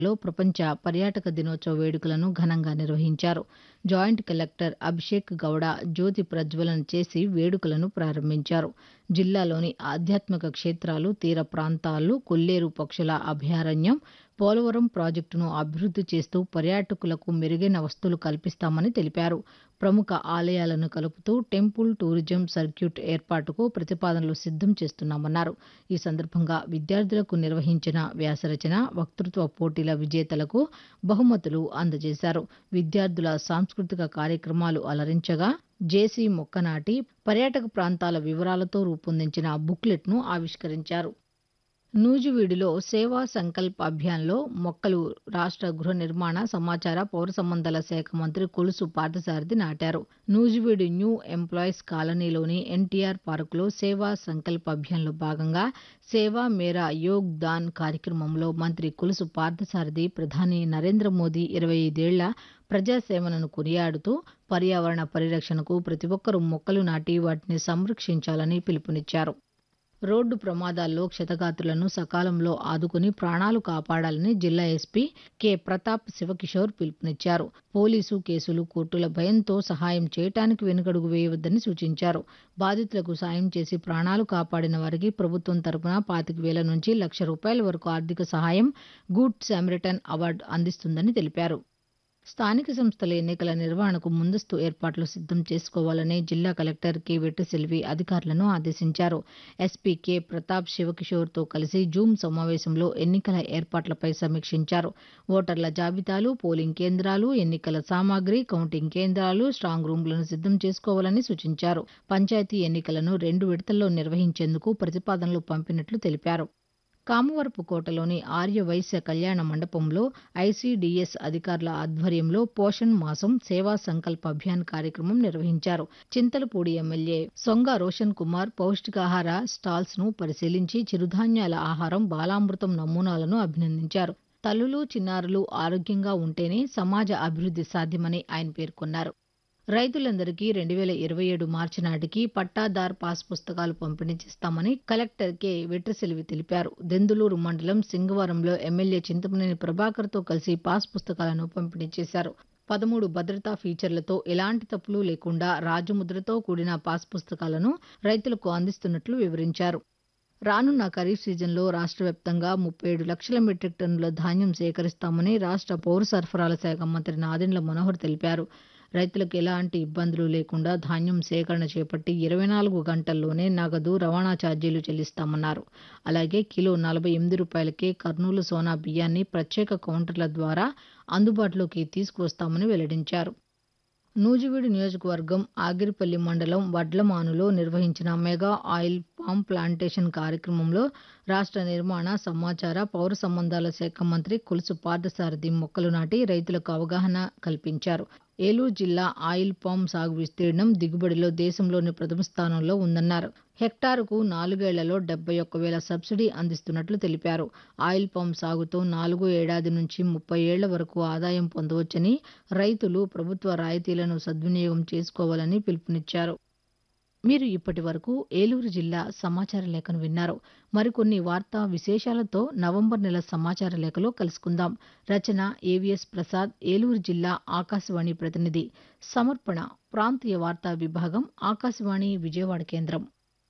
లో ప్రపంచ పర్యాటక దినోత్సవ వేడుకలను ఘనంగా నిర్వహించారు జాయింట్ కలెక్టర్ అభిషేక్ గౌడ జ్యోతి ప్రజ్వలన చేసి వేడుకలను ప్రారంభించారు జిల్లాలోని ఆధ్యాత్మిక క్షేత్రాలు తీర ప్రాంతాలు కొల్లేరు పక్షుల అభయారణ్యం పోలవరం ప్రాజెక్టును అభివృద్ది చేస్తూ పర్యాటకులకు మెరుగైన వసతులు కల్పిస్తామని తెలిపారు ప్రముఖ ఆలయాలను కలుపుతూ టెంపుల్ టూరిజం సర్క్యూట్ ఏర్పాటుకు ప్రతిపాదనలు సిద్దం చేస్తున్నామన్నారు ఈ సందర్భంగా విద్యార్థులకు నిర్వహించిన వ్యాసరచన వక్తృత్వ పోటీల విజేతలకు బహుమతులు అందజేశారు విద్యార్థుల సాంస్కృతిక కార్యక్రమాలు అలరించగా జేసీ మొక్కనాటి పర్యాటక ప్రాంతాల వివరాలతో రూపొందించిన బుక్లెట్ను ఆవిష్కరించారు నూజివీడులో సేవా సంకల్ప్ అభియాన్లో మొక్కలు రాష్ట్ర గృహ నిర్మాణ సమాచార పౌర సంబంధాల శాఖ మంత్రి కొలుసు పార్థసారథి నాటారు నూజివీడు న్యూ ఎంప్లాయీస్ కాలనీలోని ఎన్టీఆర్ పార్కులో సేవా సంకల్ప్ అభియాన్లో భాగంగా సేవా మేరా యోగ్ దాన్ కార్యక్రమంలో మంత్రి కొలుసు పార్థసారథి ప్రధాని నరేంద్ర మోదీ ఇరవై ఐదేళ్ల ప్రజాసేవలను కొనియాడుతూ పర్యావరణ పరిరక్షణకు ప్రతి ఒక్కరూ మొక్కలు నాటి వాటిని సంరక్షించాలని పిలుపునిచ్చారు రోడ్డు ప్రమాదాల్లో క్షతగాత్రులను సకాలంలో ఆదుకుని ప్రాణాలు కాపాడాలని జిల్లా ఎస్పీ కె ప్రతాప్ శివకిషోర్ పిలుపునిచ్చారు పోలీసు కేసులు కోర్టుల భయంతో సహాయం చేయటానికి వెనుకడుగు వేయవద్దని సూచించారు బాధితులకు సాయం చేసి ప్రాణాలు కాపాడిన వారికి ప్రభుత్వం తరపున పాతిక వేల నుంచి లక్ష రూపాయల వరకు ఆర్థిక సహాయం గుడ్ శామరిటన్ అవార్డు అందిస్తుందని తెలిపారు స్థానిక సంస్థల ఎన్నికల నిర్వహణకు ముందస్తు ఏర్పాట్లు సిద్దం చేసుకోవాలని జిల్లా కలెక్టర్ కె వెట్టిసెల్వి అధికారులను ఆదేశించారు ఎస్పీ కె ప్రతాప్ శివకిషోర్తో కలిసి జూమ్ సమావేశంలో ఎన్నికల ఏర్పాట్లపై సమీక్షించారు ఓటర్ల జాబితాలు పోలింగ్ కేంద్రాలు ఎన్నికల సామాగ్రి కౌంటింగ్ కేంద్రాలు స్ట్రాంగ్ రూమ్లను సిద్దం చేసుకోవాలని సూచించారు పంచాయతీ ఎన్నికలను రెండు విడతల్లో నిర్వహించేందుకు ప్రతిపాదనలు పంపినట్లు తెలిపారు కామవరపు కోటలోని ఆర్య వైశ్య కళ్యాణ మండపంలో ఐసీడీఎస్ అధికారుల ఆధ్వర్యంలో పోషణ్ మాసం సేవా సంకల్ప అభియాన్ కార్యక్రమం నిర్వహించారు చింతలపూడి ఎమ్మెల్యే సొంగ రోషన్ కుమార్ పౌష్టికాహార స్టాల్స్ ను పరిశీలించి చిరుధాన్యాల ఆహారం బాలామృతం నమూనాలను అభినందించారు తల్లులు చిన్నారులు ఆరోగ్యంగా ఉంటేనే సమాజ అభివృద్ది సాధ్యమని ఆయన పేర్కొన్నారు రైతులందరికీ రెండు వేల ఇరవై ఏడు మార్చి నాటికి పట్టాదార్ పాస్ పుస్తకాలు పంపిణీ చేస్తామని కలెక్టర్ కె వెట్రిసెల్వి తెలిపారు దెందులూరు మండలం సింగవరంలో ఎమ్మెల్యే చింతమనేని ప్రభాకర్తో కలిసి పాస్ పుస్తకాలను పంపిణీ చేశారు పదమూడు భద్రతా ఫీచర్లతో ఎలాంటి తప్పులు లేకుండా రాజముద్రతో కూడిన పాస్ పుస్తకాలను రైతులకు అందిస్తున్నట్లు వివరించారు రానున్న ఖరీఫ్ సీజన్లో రాష్ట్ర వ్యాప్తంగా ముప్పై ఏడు లక్షల మెట్రిక్ టన్నుల ధాన్యం సేకరిస్తామని రాష్ట్ర పౌర సరఫరాల శాఖ మంత్రి నాదెండ్ల మనోహర్ తెలిపారు రైతులకు ఎలాంటి ఇబ్బందులు లేకుండా ధాన్యం సేకరణ చేపట్టి ఇరవై నాలుగు గంటల్లోనే నగదు రవాణా ఛార్జీలు చెల్లిస్తామన్నారు అలాగే కిలో నలభై ఎనిమిది రూపాయలకే కర్నూలు సోనా బియ్యాన్ని ప్రత్యేక కౌంటర్ల ద్వారా అందుబాటులోకి తీసుకువస్తామని వెల్లడించారు నూజివీడు నియోజకవర్గం ఆగిరిపల్లి మండలం వడ్లమానులో నిర్వహించిన మెగా ఆయిల్ పామ్ ప్లాంటేషన్ కార్యక్రమంలో రాష్ట్ర నిర్మాణ సమాచార పౌర సంబంధాల శాఖ మంత్రి కొలుసు పార్థసారథి మొక్కలు నాటి రైతులకు అవగాహన కల్పించారు ఏలూరు జిల్లా ఆయిల్ పామ్ సాగు విస్తీర్ణం దిగుబడిలో దేశంలోని ప్రథమ స్థానంలో ఉందన్నారు హెక్టారుకు నాలుగేళ్లలో డెబ్బై ఒక్క వేల సబ్సిడీ అందిస్తున్నట్లు తెలిపారు ఆయిల్ పామ్ సాగుతో నాలుగో ఏడాది నుంచి ముప్పై ఏళ్ల వరకు ఆదాయం పొందవచ్చని రైతులు ప్రభుత్వ రాయితీలను సద్వినియోగం చేసుకోవాలని పిలుపునిచ్చారు మీరు ఇప్పటి వరకు ఏలూరు జిల్లా సమాచార లేఖను విన్నారు మరికొన్ని వార్తా విశేషాలతో నవంబర్ నెల సమాచార లేఖలో కలుసుకుందాం రచన ఏవిఎస్ ప్రసాద్ ఏలూరు జిల్లా ఆకాశవాణి ప్రతినిధి సమర్పణ ప్రాంతీయ వార్తా విభాగం ఆకాశవాణి విజయవాడ కేంద్రం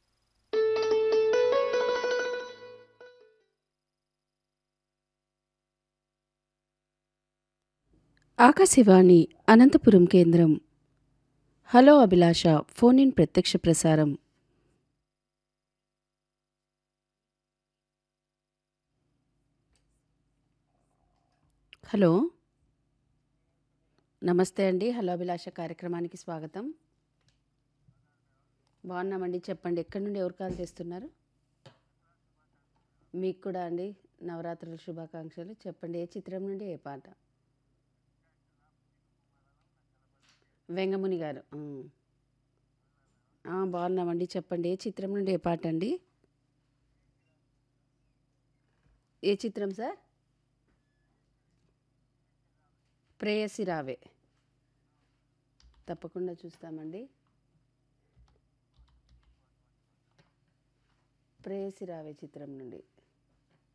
ఆకాశవాణి అనంతపురం కేంద్రం హలో అభిలాష ఫోన్ ఇన్ ప్రత్యక్ష ప్రసారం హలో నమస్తే అండి హలో అభిలాష కార్యక్రమానికి స్వాగతం బాగున్నామండి చెప్పండి ఎక్కడి నుండి ఎవరు కాల్ చేస్తున్నారు మీకు కూడా అండి నవరాత్రుల శుభాకాంక్షలు చెప్పండి ఏ చిత్రం నుండి ఏ పాట వెంగముని గారు ఉమ్. ఆ, బాగున్నామండి చెప్పండి ఏ చిత్రం నుండి ఏ పాట అండి ఏ చిత్రం సార్ ప్రేయసి రావే తప్పకుండా చూస్తామండి ప్రేయసి రావే చిత్రం నుండి